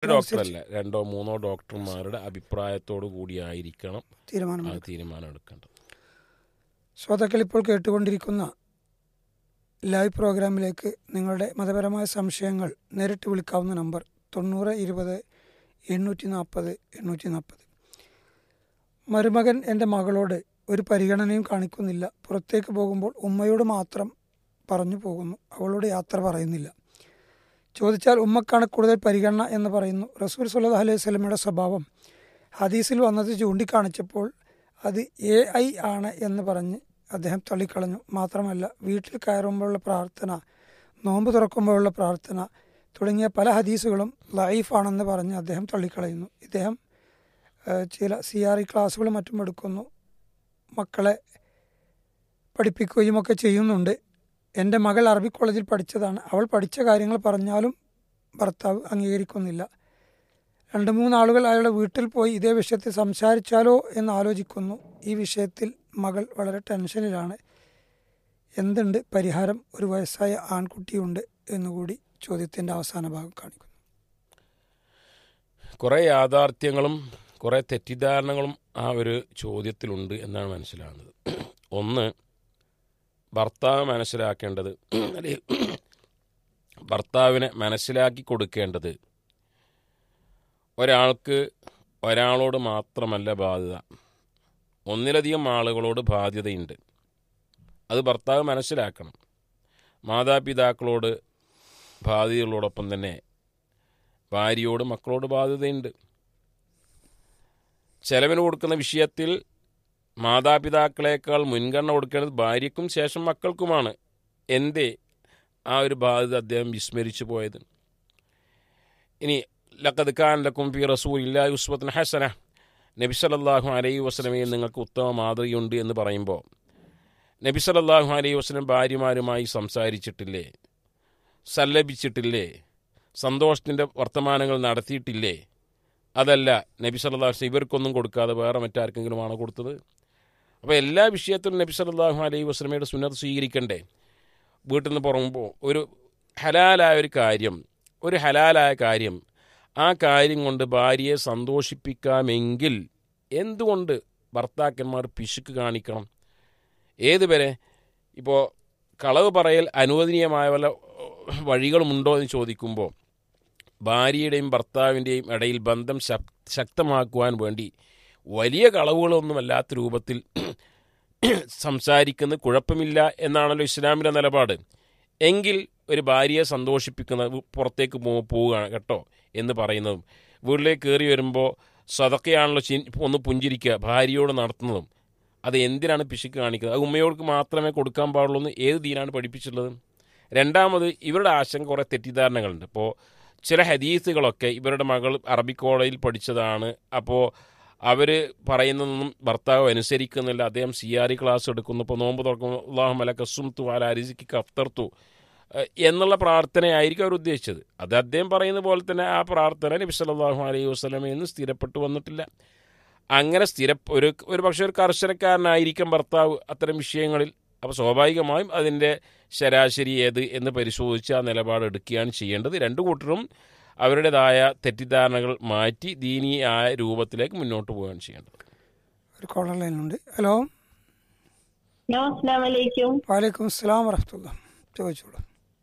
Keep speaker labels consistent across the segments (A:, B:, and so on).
A: ഡോക്ടറല്ല രണ്ടോ മൂന്നോ ഡോക്ടർമാരുടെ അഭിപ്രായത്തോടു കൂടിയായിരിക്കണം
B: തീരുമാനം
A: ആ തീരുമാനം എടുക്കേണ്ടത്
B: ശ്രോതാക്കൾ ഇപ്പോൾ കേട്ടുകൊണ്ടിരിക്കുന്ന ലൈവ് പ്രോഗ്രാമിലേക്ക് നിങ്ങളുടെ മതപരമായ സംശയങ്ങൾ നേരിട്ട് വിളിക്കാവുന്ന നമ്പർ തൊണ്ണൂറ് ഇരുപത് എണ്ണൂറ്റി നാൽപ്പത് എണ്ണൂറ്റി നാൽപ്പത് മരുമകൻ എൻ്റെ മകളോട് ഒരു പരിഗണനയും കാണിക്കുന്നില്ല പുറത്തേക്ക് പോകുമ്പോൾ ഉമ്മയോട് മാത്രം പറഞ്ഞു പോകുന്നു അവളോട് യാത്ര പറയുന്നില്ല ചോദിച്ചാൽ ഉമ്മക്കാണ് കൂടുതൽ പരിഗണന എന്ന് പറയുന്നു റസൂൽ സല്ലല്ലാഹു അലൈഹി സ്വലമയുടെ സ്വഭാവം ഹദീസിൽ വന്നത് ചൂണ്ടിക്കാണിച്ചപ്പോൾ അത് എ ഐ ആണ് എന്ന് പറഞ്ഞ് അദ്ദേഹം തള്ളിക്കളഞ്ഞു മാത്രമല്ല വീട്ടിൽ കയറുമ്പോഴുള്ള പ്രാർത്ഥന നോമ്പ് തുറക്കുമ്പോഴുള്ള പ്രാർത്ഥന തുടങ്ങിയ പല ഹദീസുകളും ലൈഫാണെന്ന് പറഞ്ഞ് അദ്ദേഹം തള്ളിക്കളയുന്നു ഇദ്ദേഹം ഏഹ്, ചില സി ആർ ഇ ക്ലാസ്സുകളും മറ്റും എടുക്കുന്നു മക്കളെ പഠിപ്പിക്കുകയും ഒക്കെ ചെയ്യുന്നുണ്ട് എൻ്റെ മകൾ അറബി കോളേജിൽ പഠിച്ചതാണ് അവൾ പഠിച്ച കാര്യങ്ങൾ പറഞ്ഞാലും ഭർത്താവ് അംഗീകരിക്കുന്നില്ല രണ്ട് മൂന്ന് ആളുകൾ അയാളുടെ വീട്ടിൽ പോയി ഇതേ വിഷയത്തിൽ സംസാരിച്ചാലോ എന്ന് ആലോചിക്കുന്നു ഈ വിഷയത്തിൽ മകൾ വളരെ ടെൻഷനിലാണ് എന്തുണ്ട് പരിഹാരം ഒരു വയസ്സായ ആൺകുട്ടിയുണ്ട് എന്നുകൂടി ചോദ്യത്തിൻ്റെ അവസാന ഭാഗം കാണിക്കുന്നു
A: കുറേ യാഥാർത്ഥ്യങ്ങളും കുറേ തെറ്റിദ്ധാരണകളും ആ ഒരു ചോദ്യത്തിലുണ്ട് എന്നാണ് മനസ്സിലാകുന്നത് ഒന്ന് ഭർത്താവ് മനസ്സിലാക്കേണ്ടത് അല്ലെങ്കിൽ ഭർത്താവിനെ മനസ്സിലാക്കി കൊടുക്കേണ്ടത് ഒരാൾക്ക് ഒരാളോട് മാത്രമല്ല ബാധ്യത ഒന്നിലധികം ആളുകളോട് ബാധ്യതയുണ്ട് അത് ഭർത്താവ് മനസ്സിലാക്കണം മാതാപിതാക്കളോട് ബാധ്യതകളോടൊപ്പം തന്നെ ഭാര്യയോട് മക്കളോട് ബാധ്യതയുണ്ട് ചെലവിന് കൊടുക്കുന്ന വിഷയത്തിൽ മാതാപിതാക്കളെക്കാൾ മുൻഗണന കൊടുക്കേണ്ടത് ഭാര്യയ്ക്കും ശേഷം മക്കൾക്കുമാണ് എന്തേ ആ ഒരു ബാധ്യത അദ്ദേഹം വിസ്മരിച്ചു പോയത് ഇനി ലക്കത് ഖാൻ ലക്കും ഫി റസൂൽ ഇല്ലാ ഉസ്വത്തിന് ഹസന നബി സല്ലല്ലാഹു അലൈഹി വസല്ലമയിൽ നിങ്ങൾക്ക് ഉത്തമ മാതൃകയുണ്ട് എന്ന് പറയുമ്പോൾ നബി സല്ലല്ലാഹു അലൈഹി വസല്ലം ഭാര്യമാരുമായി സംസാരിച്ചിട്ടില്ലേ സല്ലപിച്ചിട്ടില്ലേ സന്തോഷത്തിൻ്റെ വർത്തമാനങ്ങൾ നടത്തിയിട്ടില്ലേ അതല്ല നബി സല്ലല്ലാഹു അലൈഹി ഇവർക്കൊന്നും കൊടുക്കാതെ വേറെ മറ്റാർക്കെങ്കിലുമാണോ കൊടുത്തത് അപ്പോൾ എല്ലാ വിഷയത്തിലും നബി സല്ലല്ലാഹു അലൈഹി വസല്ലമയുടെ സുന്നത്ത് സ്വീകരിക്കണ്ടേ വീട്ടിൽ നിന്ന് പുറമ്പോ ഒരു ഹലാലായ ഒരു കാര്യം ഒരു ഹലാലായ കാര്യം ആ കാര്യം കൊണ്ട് ഭാര്യയെ സന്തോഷിപ്പിക്കാമെങ്കിൽ എന്തുകൊണ്ട് ഭർത്താക്കന്മാർ പിശുക്ക് കാണിക്കണം ഏതുവരെ ഇപ്പോൾ കളവ് പറയൽ അനുവദനീയമായ വല്ല വഴികളുമുണ്ടോ എന്ന് ചോദിക്കുമ്പോൾ ഭാര്യയുടെയും ഭർത്താവിൻ്റെയും ഇടയിൽ ബന്ധം ശക്- ശക്തമാക്കുവാൻ വേണ്ടി വലിയ കളവുകളൊന്നുമല്ലാത്ത രൂപത്തിൽ സംസാരിക്കുന്നത് കുഴപ്പമില്ല എന്നാണല്ലോ ഇസ്ലാമിൻ്റെ നിലപാട് എങ്കിൽ ഒരു ഭാര്യയെ സന്തോഷിപ്പിക്കുന്ന പുറത്തേക്ക് പോ പോവുകയാണ് കേട്ടോ എന്ന് പറയുന്നതും വീട്ടിലേക്ക് കയറി വരുമ്പോൾ സ്വതക്കെയാണല്ലോ ചി ഒന്ന് പുഞ്ചിരിക്കുക ഭാര്യയോട് നടത്തുന്നതും അത് എന്തിനാണ് പിശുക്ക് കാണിക്കുന്നത് അത് ഉമ്മയോർക്ക് മാത്രമേ കൊടുക്കാൻ പാടുള്ളൂ എന്ന് ഏത് ദീനാണ് പഠിപ്പിച്ചിട്ടുള്ളത് രണ്ടാമത് ഇവരുടെ ആശങ്ക കുറേ തെറ്റിദ്ധാരണകളുണ്ട് ഇപ്പോൾ ചില ഹദീസുകളൊക്കെ ഇവരുടെ മകൾ അറബി കോളേജിൽ പഠിച്ചതാണ് അപ്പോൾ അവർ പറയുന്നതൊന്നും ഭർത്താവ് അനുസരിക്കുന്നില്ല അദ്ദേഹം സി ആർ ഇ ക്ലാസ് എടുക്കുന്നു ഇപ്പോൾ നോമ്പ് തുറക്കുന്നു അള്ളാഹു മലക്കസും തു അല അരിസിക്ക് കഫ്തർത്തു ഏഹ് എന്നുള്ള പ്രാർത്ഥനയായിരിക്കും അവർ ഉദ്ദേശിച്ചത് അത് അദ്ദേഹം പറയുന്ന പോലെ തന്നെ ആ പ്രാർത്ഥന നബി സല്ലല്ലാഹു അലൈഹി വസല്ലമയിൽ നിന്ന് സ്ഥിരപ്പെട്ടു വന്നിട്ടില്ല അങ്ങനെ സ്ഥിര ഒരു ഒരു പക്ഷേ ഒരു കർശനക്കാരനായിരിക്കും ഭർത്താവ് അത്തരം വിഷയങ്ങളിൽ അപ്പോൾ സ്വാഭാവികമായും അതിൻ്റെ ശരാശരി ഏത് എന്ന് പരിശോധിച്ച് ആ നിലപാട് എടുക്കുകയാണ് ചെയ്യേണ്ടത് രണ്ടു കൂട്ടരും അവരുടേതായ തെറ്റിദ്ധാരണകൾ മാറ്റി ദീനീയായ രൂപത്തിലേക്ക് മുന്നോട്ട് പോവുകയാണ് ചെയ്യേണ്ടത്
B: ഒരു കോളർ ലൈനുണ്ട് ഹലോ
C: ഹലോ അസ്സാം വലൈക്കും
B: വാലൈക്കും അസ്സലാം വറഹത്തുള്ള ചോദിച്ചോളൂ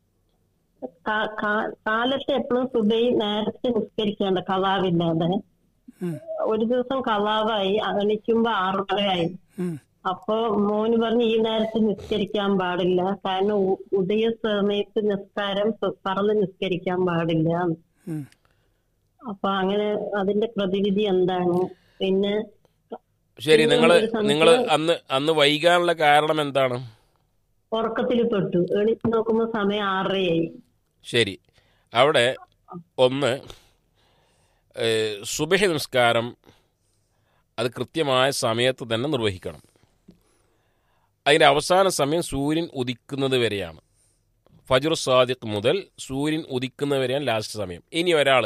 C: കാ- കാ- കാലത്ത് എപ്പോഴും സുബൈ നേരത്തെ നിസ്കരിക്കേണ്ട കലാവില്ലാതെ
B: ഉം,
C: ഒരു ദിവസം കലാവായി എണിക്കുമ്പോ ആറരയായി
B: ഉം,
C: അപ്പൊ മോന് പറഞ്ഞു ഈ നേരത്തെ നിസ്കരിക്കാൻ പാടില്ല കാരണം ഉ- ഉദയ സമയത്ത് നിസ്കാരം പ- പറന്ന് നിസ്കരിക്കാൻ പാടില്ല
B: ഉം.
C: അപ്പൊ അങ്ങനെ അതിന്റെ പ്രതിവിധി എന്താണ് പിന്നെ
A: ശരി
C: പിന്നെ
A: നിങ്ങൾ
C: ഒരു സംശയം-
A: നിങ്ങൾ അന്ന് അന്ന് വൈകാനുള്ള കാരണം എന്താണ്
C: ഉറക്കത്തിൽ പെട്ടു എണീറ്റ് നോക്കുമ്പോ സമയം ആറരയായി
A: ശരി അവിടെ ഒന്ന് ഏഹ്, സുബഹി നമസ്കാരം അത് കൃത്യമായ സമയത്ത് തന്നെ നിർവഹിക്കണം അതിൻ്റെ അവസാന സമയം സൂര്യൻ ഉദിക്കുന്നത് വരെയാണ് ഫജർ സാദിഖ് മുതൽ സൂര്യൻ ഉദിക്കുന്നത് വരെയാണ് ലാസ്റ്റ് സമയം ഇനി ഒരാൾ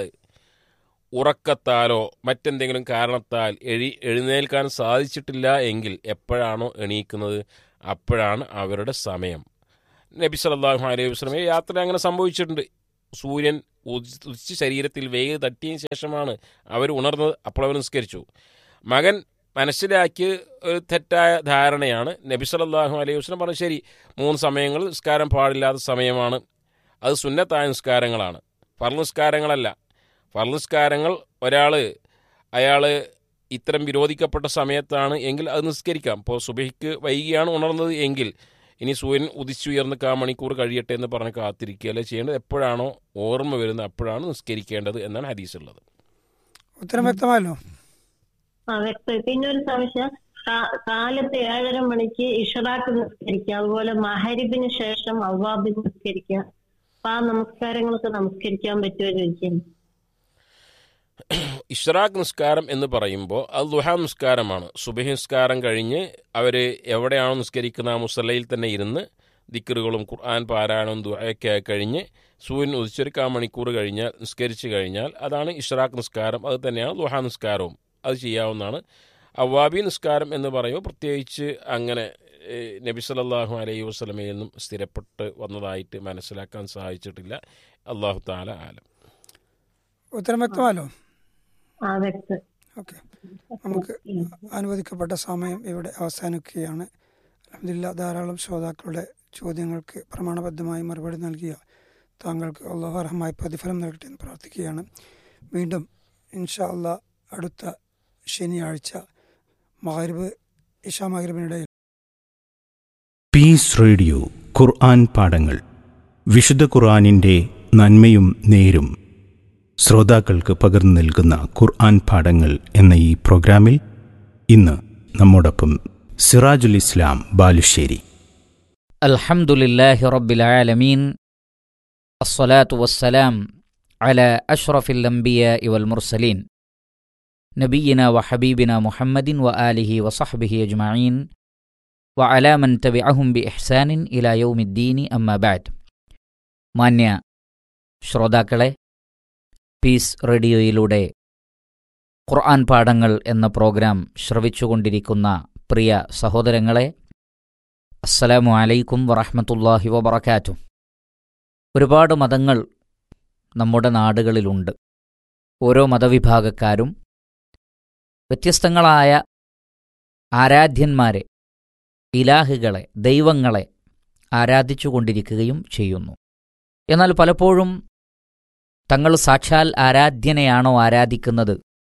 A: ഉറക്കത്താലോ മറ്റെന്തെങ്കിലും കാരണത്താൽ എഴി എഴുന്നേൽക്കാൻ സാധിച്ചിട്ടില്ല എങ്കിൽ എപ്പോഴാണോ എണീക്കുന്നത് അപ്പോഴാണ് അവരുടെ സമയം നബി സല്ലല്ലാഹു അലൈഹി വസല്ലമയെ യാത്ര അങ്ങനെ സംഭവിച്ചിട്ടുണ്ട് സൂര്യൻ ഉദിച്ച് ഉദിച്ച് ശരീരത്തിൽ വെയിൽ തട്ടിയതിന് ശേഷമാണ് അവർ ഉണർന്നത് അപ്പോൾ അവർ നിസ്കരിച്ചു മകൻ മനസ്സിലാക്കിയ ഒരു തെറ്റായ ധാരണയാണ് നബി സല്ലല്ലാഹു അലൈഹി വസല്ലം പറഞ്ഞു ശരി മൂന്ന് സമയങ്ങൾ നിസ്കാരം പാടില്ലാത്ത സമയമാണ് അത് സുന്നത്തായ നിസ്കാരങ്ങളാണ് ഫർള് നിസ്കാരങ്ങളല്ല ഫർള് നിസ്കാരങ്ങൾ ഒരാൾ അയാൾ ഇത്തരം വിരോധിക്കപ്പെട്ട സമയത്താണ് എങ്കിൽ അത് നിസ്കരിക്കാം ഇപ്പോൾ സുബഹിക്ക് വൈകിയാണ് ഉണർന്നത് എങ്കിൽ ഇനി സൂര്യൻ ഉദിച്ചുയർന്ന് കാ മണിക്കൂർ കഴിയട്ടെ എന്ന് പറഞ്ഞ് കാത്തിരിക്കുകയല്ല ചെയ്യേണ്ടത് എപ്പോഴാണോ ഓർമ്മ വരുന്നത് അപ്പോഴാണ് നിസ്കരിക്കേണ്ടത് എന്നാണ് ഹദീസ് ഉള്ളത്
B: ഉത്തരം വ്യക്തമായല്ലോ
C: ആ വ്യക്തം പിന്നെ ഒരു സംശയം കാ- കാലത്ത് ഏഴര മണിക്ക് ഇഷറാക്ക് നിസ്കരിക്കുക അതുപോലെ മഹരിബിന് ശേഷം അവ്വാബിന് നിസ്കരിക്കുക അപ്പൊ ആ നമസ്കാരങ്ങളൊക്കെ നമസ്കരിക്കാൻ പറ്റുമോ ചോദിക്കുന്നു
A: ഇഷ്റാഖ് നിസ്കാരം എന്ന് പറയുമ്പോൾ അത് ദുഹാ നിസ്കാരമാണ് സുബഹി നിസ്കാരം കഴിഞ്ഞ് അവർ എവിടെയാണോ നിസ്കരിക്കുന്ന ആ മുസല്ലയിൽ തന്നെ ഇരുന്ന് ദിക്കറുകളും ഖുർആൻ പാരായണവും ദുഹയൊക്കെ കഴിഞ്ഞ് സൂര്യൻ ഉദിച്ചൊരു കാ മണിക്കൂർ കഴിഞ്ഞാൽ നിസ്കരിച്ച് കഴിഞ്ഞാൽ അതാണ് ഇഷ്റാഖ് നിസ്കാരം അത് തന്നെയാണ് ദുഹാ നിസ്കാരവും അത് ചെയ്യാവുന്നതാണ് അവ്വാബി നിസ്കാരം എന്ന് പറയുമ്പോൾ പ്രത്യേകിച്ച് അങ്ങനെ ഏഹ്, നബി സല്ലല്ലാഹു അലൈഹി വസല്ലമയിൽ നിന്നും സ്ഥിരപ്പെട്ട് വന്നതായിട്ട് മനസ്സിലാക്കാൻ സാധിച്ചിട്ടില്ല അള്ളാഹു താല ആലം
B: ഉത്തരം വ്യക്തമായല്ലോ
C: ആ വ്യക്തം
B: ഓക്കെ നമുക്ക് അനുവദിക്കപ്പെട്ട സമയം ഇവിടെ അവസാനിക്കുകയാണ് അലഹമില്ല ധാരാളം ശ്രോതാക്കളുടെ ചോദ്യങ്ങൾക്ക് പ്രമാണബദ്ധമായി മറുപടി നൽകിയ താങ്കൾക്ക് അള്ളാഹു അർഹമായ പ്രതിഫലം നൽകട്ടെ എന്ന് പ്രാർത്ഥിക്കുകയാണ് വീണ്ടും ഇൻഷാ അള്ളാ അടുത്ത ശനിയാഴ്ച മഹരിബ് ഇഷാ മഹരിബിനിടയിൽ
D: പീസ് റേഡിയോ ഖുർആൻ പാഠങ്ങൾ വിശുദ്ധ ഖുർആനിൻ്റെ നന്മയും നേരും ശ്രോതാക്കൾക്ക് പകർന്നു നൽകുന്ന ഖുർആൻ പാഠങ്ങൾ എന്ന ഈ പ്രോഗ്രാമിൽ ഇന്ന് നമ്മോടൊപ്പം സിറാജുൽ ഇസ്ലാം ബാലുശ്ശേരി
E: الحمد لله رب العالمين الصلاة والسلام على أشرف الأنبياء والمرسلين نبينا وحبيبنا محمد وآله وصحبه أجمعين وعلى من تبعهم بإحسان إلى يوم الدين أما بعد മാന്യ ശ്രോതാക്കളെ പീസ് റേഡിയോയിലൂടെ ഖുർആൻ പാഠങ്ങൾ എന്ന പ്രോഗ്രാം ശ്രവിച്ചുകൊണ്ടിരിക്കുന്ന പ്രിയ സഹോദരങ്ങളെ അസ്സലാമു അലൈക്കും വറഹ്മത്തുള്ളാഹി വബറകാതുഹു ഒരുപാട് മതങ്ങൾ നമ്മുടെ നാടുകളിലുണ്ട് ഓരോ മതവിഭാഗക്കാരും വ്യത്യസ്തങ്ങളായ ആരാധ്യന്മാരെ ഇലാഹുകളെ ദൈവങ്ങളെ ആരാധിച്ചുകൊണ്ടിരിക്കുകയും ചെയ്യുന്നു എന്നാൽ പലപ്പോഴും തങ്ങൾ സാക്ഷാൽ ആരാധ്യനെയാണോ ആരാധിക്കുന്നത്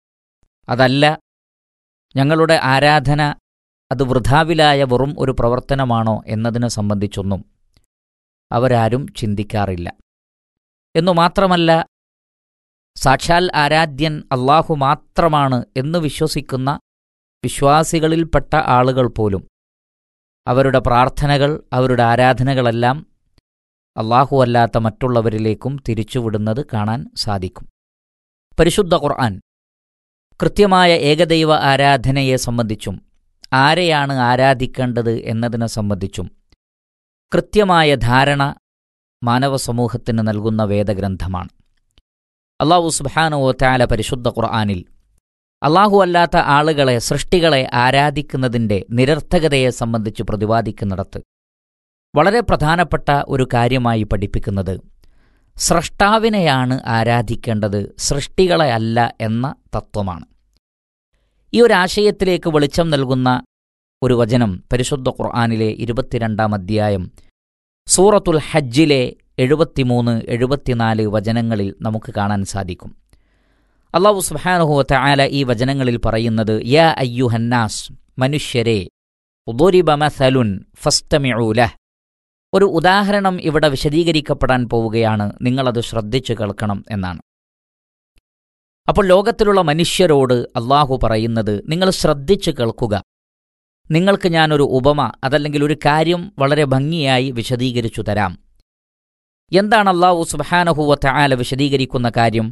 E: അതല്ല ഞങ്ങളുടെ ആരാധന അത് വൃഥാവിലായ വെറും ഒരു പ്രവർത്തനമാണോ എന്നതിനെ സംബന്ധിച്ചൊന്നും അവരാരും ചിന്തിക്കാറില്ല എന്നു മാത്രമല്ല സാക്ഷാൽ ആരാധ്യൻ അള്ളാഹു മാത്രമാണ് എന്ന് വിശ്വസിക്കുന്ന വിശ്വാസികളിൽപ്പെട്ട ആളുകൾ പോലും അവരുടെ പ്രാർത്ഥനകൾ അവരുടെ ആരാധനകളെല്ലാം അള്ളാഹു അല്ലാത്ത മറ്റുള്ളവരിലേക്കും തിരിച്ചുവിടുന്നത് കാണാൻ സാധിക്കും പരിശുദ്ധ ഖുർആൻ കൃത്യമായ ഏകദൈവ ആരാധനയെ സംബന്ധിച്ചും ആരെയാണ് ആരാധിക്കേണ്ടത് എന്നതിനെ സംബന്ധിച്ചും കൃത്യമായ ധാരണ മാനവ സമൂഹത്തിന് നൽകുന്ന വേദഗ്രന്ഥമാണ് അള്ളാഹു സുബാനുവോ താല പരിശുദ്ധ ഖുർആാനിൽ അള്ളാഹു അല്ലാത്ത ആളുകളെ സൃഷ്ടികളെ ആരാധിക്കുന്നതിൻ്റെ നിരർത്ഥകതയെ സംബന്ധിച്ച് പ്രതിപാദിക്കുന്നിടത്ത് വളരെ പ്രധാനപ്പെട്ട ഒരു കാര്യമായി പഠിപ്പിക്കുന്നത് സ്രഷ്ടാവിനെയാണ് ആരാധിക്കേണ്ടത് സൃഷ്ടികളെ അല്ല എന്ന തത്വമാണ് ഈ ഒരു ആശയത്തിലേക്ക് വെളിച്ചം നൽകുന്ന ഒരു വചനം പരിശുദ്ധ ഖുർആാനിലെ ഇരുപത്തിരണ്ടാം അധ്യായം സൂറത്തുൽ ഹജ്ജിലെ എഴുപത്തിമൂന്ന് എഴുപത്തിനാല് വചനങ്ങളിൽ നമുക്ക് കാണാൻ സാധിക്കും അള്ളാഹു സുബ്ഹാനഹു തആല ഈ വചനങ്ങളിൽ പറയുന്നത് യാ അയ്യുഹന്നാസ് മനുഷ്യരെ ഉദുരിബ മസലുൻ ഫസ്തമിഊ ലഹ് ഒരു ഉദാഹരണം ഇവിടെ വിശദീകരിക്കപ്പെടാൻ പോവുകയാണ് നിങ്ങളത് ശ്രദ്ധിച്ചു കേൾക്കണം എന്നാണ് അപ്പോൾ ലോകത്തിലുള്ള മനുഷ്യരോട് അള്ളാഹു പറയുന്നത് നിങ്ങൾ ശ്രദ്ധിച്ചു കേൾക്കുക നിങ്ങൾക്ക് ഞാനൊരു ഉപമ അതല്ലെങ്കിൽ ഒരു കാര്യം വളരെ ഭംഗിയായി വിശദീകരിച്ചു തരാം എന്താണ് അള്ളാഹു സുബാനഹുവ ആല വിശദീകരിക്കുന്ന കാര്യം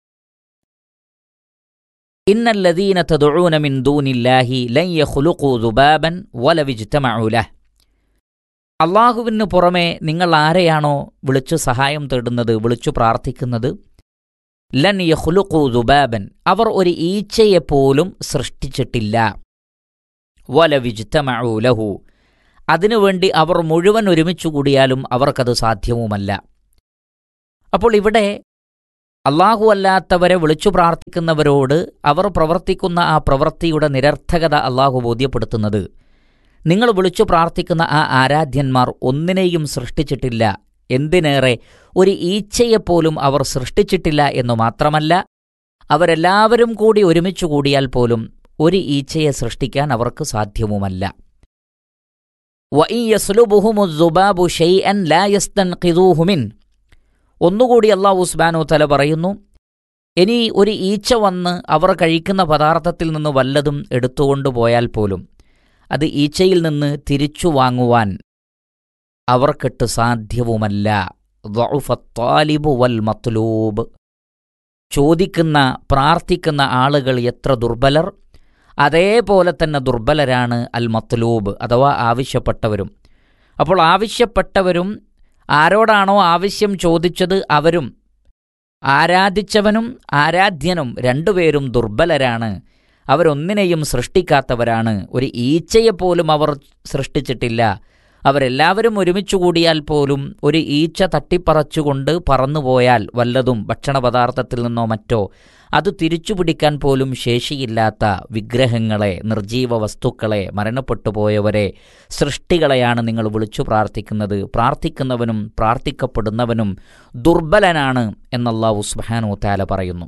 E: ഇന്നല്ലദീന തദുഊന മിൻ ദൂനില്ലാഹി ലൻ യഖ്ലുഖൂ ദുബാബൻ വലവിജ്തമഉ ലഹ് അള്ളാഹുവിന് പുറമെ നിങ്ങൾ ആരെയാണോ വിളിച്ചു സഹായം തേടുന്നത് വിളിച്ചു പ്രാർത്ഥിക്കുന്നത് ലൻ യഖ്ലുഖൂ ദുബാബൻ അവർ ഒരു ഈച്ചയെപ്പോലും സൃഷ്ടിച്ചിട്ടില്ല വലവിജ്തമഉ ലഹു അതിനുവേണ്ടി അവർ മുഴുവൻ ഒരുമിച്ചു കൂടിയാലും അവർക്കത് സാധ്യവുമല്ല അപ്പോൾ ഇവിടെ അള്ളാഹു അല്ലാത്തവരെ വിളിച്ചു പ്രാർത്ഥിക്കുന്നവരോട് അവർ പ്രവർത്തിക്കുന്ന ആ പ്രവൃത്തിയുടെ നിരർത്ഥകത അള്ളാഹു ബോധ്യപ്പെടുത്തുന്നത് നിങ്ങൾ വിളിച്ചു പ്രാർത്ഥിക്കുന്ന ആ ആരാധ്യന്മാർ ഒന്നിനെയും സൃഷ്ടിച്ചിട്ടില്ല എന്തിനേറെ ഒരു ഈച്ചയെപ്പോലും അവർ സൃഷ്ടിച്ചിട്ടില്ല എന്നു മാത്രമല്ല അവരെല്ലാവരും കൂടി ഒരുമിച്ചു കൂടിയാൽ പോലും ഒരു ഈച്ചയെ സൃഷ്ടിക്കാൻ അവർക്ക് സാധ്യവുമല്ല വഇൻ യസ്ലുബുഹുമു ദുബാബു ഷൈഅൻ ലാ യസ്തൻഖിദൂഹു മിൻ ഒന്നുകൂടി അള്ളാഹു ഉസ്ബാനു തല പറയുന്നു ഇനി ഒരു ഈച്ച വന്ന് അവർ കഴിക്കുന്ന പദാർത്ഥത്തിൽ നിന്ന് വല്ലതും എടുത്തുകൊണ്ടു പോയാൽ പോലും അത് ഈച്ചയിൽ നിന്ന് തിരിച്ചു വാങ്ങുവാൻ അവർക്കിട്ട് സാധ്യവുമല്ല ضعف الطالب والمطلوب ചോദിക്കുന്ന പ്രാർത്ഥിക്കുന്ന ആളുകൾ എത്ര ദുർബലർ അതേപോലെ തന്നെ ദുർബലരാണ് അൽ മത്ലൂബ് അഥവാ ആവശ്യപ്പെട്ടവരും അപ്പോൾ ആവശ്യപ്പെട്ടവരും ആരോടാണോ ആവശ്യം ചോദിച്ചത് അവരും ആരാധിച്ചവനും ആരാധ്യനും രണ്ടുപേരും ദുർബലരാണ് അവരൊന്നിനെയും സൃഷ്ടിക്കാത്തവരാണ് ഒരു ഈച്ചയെപ്പോലും അവർ സൃഷ്ടിച്ചിട്ടില്ല അവരെല്ലാവരും ഒരുമിച്ചു കൂടിയാൽ പോലും ഒരു ഈച്ച തട്ടിപ്പറച്ചുകൊണ്ട് പറന്നുപോയാൽ വല്ലതും ഭക്ഷണപദാർത്ഥത്തിൽ നിന്നോ മറ്റോ അത് തിരിച്ചുപിടിക്കാൻ പോലും ശേഷിയില്ലാത്ത വിഗ്രഹങ്ങളെ നിർജീവ വസ്തുക്കളെ മരണപ്പെട്ടുപോയവരെ സൃഷ്ടികളെയാണ് നിങ്ങൾ വിളിച്ചു പ്രാർത്ഥിക്കുന്നത് പ്രാർത്ഥിക്കുന്നവനും പ്രാർത്ഥിക്കപ്പെടുന്നവനും ദുർബലനാണ് എന്നല്ലാഹു സുബ്ഹാനു താല പറയുന്നു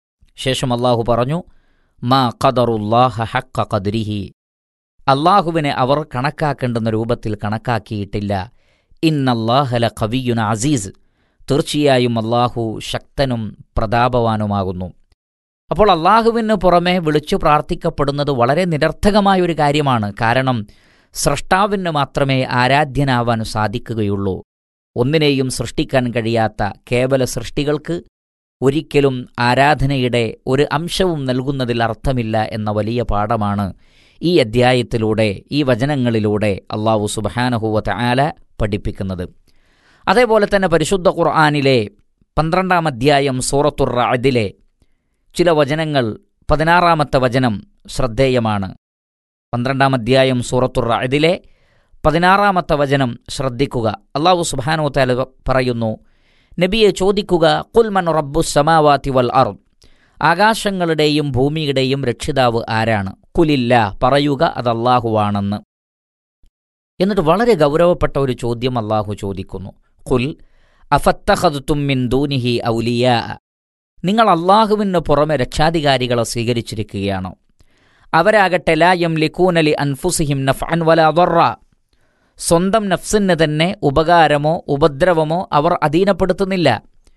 E: ശേഷം അള്ളാഹു പറഞ്ഞു മാ ഖദറുല്ലാഹ ഹക്ക ഖദ്രിഹി അള്ളാഹുവിനെ അവർ കണക്കാക്കേണ്ടുന്ന രൂപത്തിൽ കണക്കാക്കിയിട്ടില്ല ഇന്നല്ലാഹല കവിയുന അസീസ് തീർച്ചയായും അള്ളാഹു ശക്തനും പ്രതാപവാനുമാകുന്നു അപ്പോൾ അള്ളാഹുവിന് പുറമെ വിളിച്ചു പ്രാർത്ഥിക്കപ്പെടുന്നത് വളരെ നിരർത്ഥകമായ ഒരു കാര്യമാണ് കാരണം സ്രഷ്ടാവിന് മാത്രമേ ആരാധ്യനാവാൻ സാധിക്കുകയുള്ളൂ ഒന്നിനെയും സൃഷ്ടിക്കാൻ കഴിയാത്ത കേവല സൃഷ്ടികൾക്ക് ഒരിക്കലും ആരാധനയുടെ ഒരു അംശവും നൽകുന്നതിൽ അർത്ഥമില്ല എന്ന വലിയ പാഠമാണ് ഈ അദ്ധ്യായത്തിലൂടെ ഈ വചനങ്ങളിലൂടെ അള്ളാഹു സുബഹാനഹുവത്ത് ആല പഠിപ്പിക്കുന്നത് അതേപോലെ തന്നെ പരിശുദ്ധ ഖുർആാനിലെ പന്ത്രണ്ടാം അധ്യായം സൂറത്തുർ റഅദിലെ ചില വചനങ്ങൾ പതിനാറാമത്തെ വചനം ശ്രദ്ധേയമാണ് പന്ത്രണ്ടാം അധ്യായം സൂറത്തുർ റഅദിലെ പതിനാറാമത്തെ വചനം ശ്രദ്ധിക്കുക അള്ളാഹു സുബാനോ താല പറയുന്നു നബിയെ ചോദിക്കുക കുൽമൻ റബ്ബു സമാവാതി വൽ അർ ആകാശങ്ങളുടെയും ഭൂമിയുടെയും രക്ഷിതാവ് ആരാണ് കുലില്ല പറയുക അത് അള്ളാഹുവാണെന്ന് എന്നിട്ട് വളരെ ഗൗരവപ്പെട്ട ഒരു ചോദ്യം അള്ളാഹു ചോദിക്കുന്നു കുൽ അഫത്തഹദുത്തും മിൻ ദൂനിഹി ഔലിയ നിങ്ങൾ അള്ളാഹുവിന് പുറമെ രക്ഷാധികാരികളെ സ്വീകരിച്ചിരിക്കുകയാണോ അവരാകട്ടെ ലായം ലിക്കൂനലി അൻഫുസിഹിം നഫ്അൻ വല അദറ സ്വന്തം നഫ്സിന് തന്നെ ഉപകാരമോ ഉപദ്രവമോ അവർ അധീനപ്പെടുത്തുന്നില്ല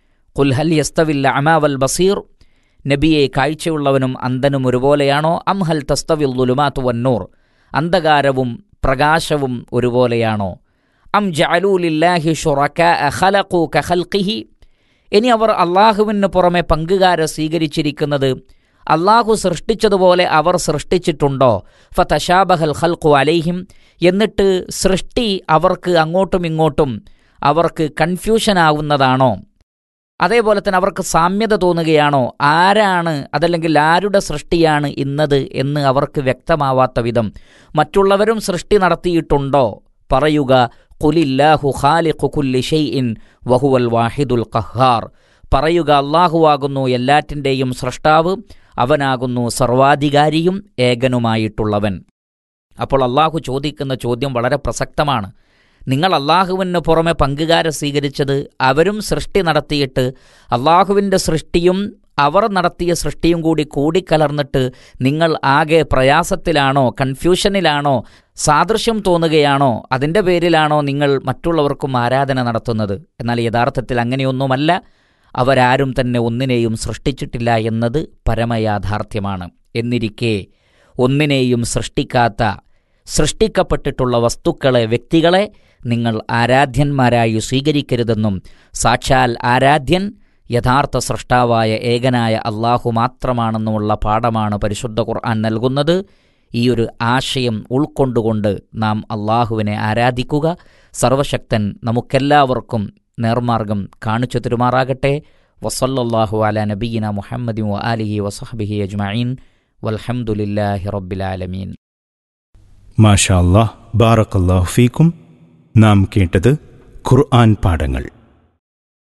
E: കുൽഹൽ യസ്തവില്ല അമാവൽ ബസീർ നബിയെ കാഴ്ചയുള്ളവനും അന്ധനും ഒരുപോലെയാണോ അം ഹൽ തസ്തവിൽ ലുലുമാത്തു വന്നൂർ അന്ധകാരവും പ്രകാശവും ഒരുപോലെയാണോ അം ജഅലൂലില്ലാഹി ഷുറക ഖലഖു കഖൽഖിഹി ഇനി അവർ അള്ളാഹുവിന് പുറമെ പങ്കുകാരെ സ്വീകരിച്ചിരിക്കുന്നത് അള്ളാഹു സൃഷ്ടിച്ചതുപോലെ അവർ സൃഷ്ടിച്ചിട്ടുണ്ടോ ഫതശാബഹൽ ഖൽഖു അലൈഹിം എന്നിട്ട് സൃഷ്ടി അവർക്ക് അങ്ങോട്ടും ഇങ്ങോട്ടും അവർക്ക് കൺഫ്യൂഷൻ ആവുന്നതാണോ അതേപോലെ തന്നെ അവർക്ക് സാമ്യത തോന്നുകയാണോ ആരാണ് അതല്ലെങ്കിൽ ആരുടെ സൃഷ്ടിയാണ് ഇന്നത് എന്ന് അവർക്ക് വ്യക്തമാവാത്ത വിധം മറ്റുള്ളവരും സൃഷ്ടി നടത്തിയിട്ടുണ്ടോ പറയുക കുലില്ലാഹു ഖാലിഖു കുല്ലി ഷൈഇൻ വഹുവൽ വാഹിദുൽ ഖഹാർ പറയുക അള്ളാഹുവാകുന്നു എല്ലാറ്റിൻ്റെയും സൃഷ്ടാവ് അവനാകുന്നു സർവാധികാരിയും ഏകനുമായിട്ടുള്ളവൻ അപ്പോൾ അള്ളാഹു ചോദിക്കുന്ന ചോദ്യം വളരെ പ്രസക്തമാണ് നിങ്ങൾ അള്ളാഹുവിന് പുറമെ പങ്കുകാരെ സ്വീകരിച്ചത് അവരും സൃഷ്ടി നടത്തിയിട്ട് അള്ളാഹുവിൻ്റെ സൃഷ്ടിയും അവർ നടത്തിയ സൃഷ്ടിയും കൂടി കൂടിക്കലർന്നിട്ട് നിങ്ങൾ ആകെ പ്രയാസത്തിലാണോ കൺഫ്യൂഷനിലാണോ സാദൃശ്യം തോന്നുകയാണോ അതിൻ്റെ പേരിലാണോ നിങ്ങൾ മറ്റുള്ളവർക്കും ആരാധന നടത്തുന്നത് എന്നാൽ യഥാർത്ഥത്തിൽ അങ്ങനെയൊന്നുമല്ല അവരാരും തന്നെ ഒന്നിനെയും സൃഷ്ടിച്ചിട്ടില്ല എന്നത് പരമയാഥാർത്ഥ്യമാണ് എന്നിരിക്കെ ഒന്നിനെയും സൃഷ്ടിക്കാത്ത സൃഷ്ടിക്കപ്പെട്ടിട്ടുള്ള വസ്തുക്കളെ വ്യക്തികളെ നിങ്ങൾ ആരാധ്യന്മാരായി സ്വീകരിക്കരുതെന്നും സാക്ഷാൽ ആരാധ്യൻ യഥാർത്ഥ സൃഷ്ടാവായ ഏകനായ അള്ളാഹു മാത്രമാണെന്നുമുള്ള പാഠമാണ് പരിശുദ്ധ ഖുർആൻ നൽകുന്നത് ഈ ഒരു ആശയം ഉൾക്കൊണ്ടുകൊണ്ട് നാം അള്ളാഹുവിനെ ആരാധിക്കുക സർവശക്തൻ നമുക്കെല്ലാവർക്കും നേർമാർഗം കാണിച്ചു തരുമാറാകട്ടെ വസല്ലാഹു അല നബീന മുഹമ്മദി വ ആലിഹി വസഹബിഹി അജ്മഈൻ വൽഹംദുലില്ലാഹി റബ്ബിലാലമീൻ
D: മാഷാ അല്ലാഹ് ബാറക്കല്ലാഹു ഫീക്കും നാം കേട്ടത് ഖുർആൻ പാഠങ്ങൾ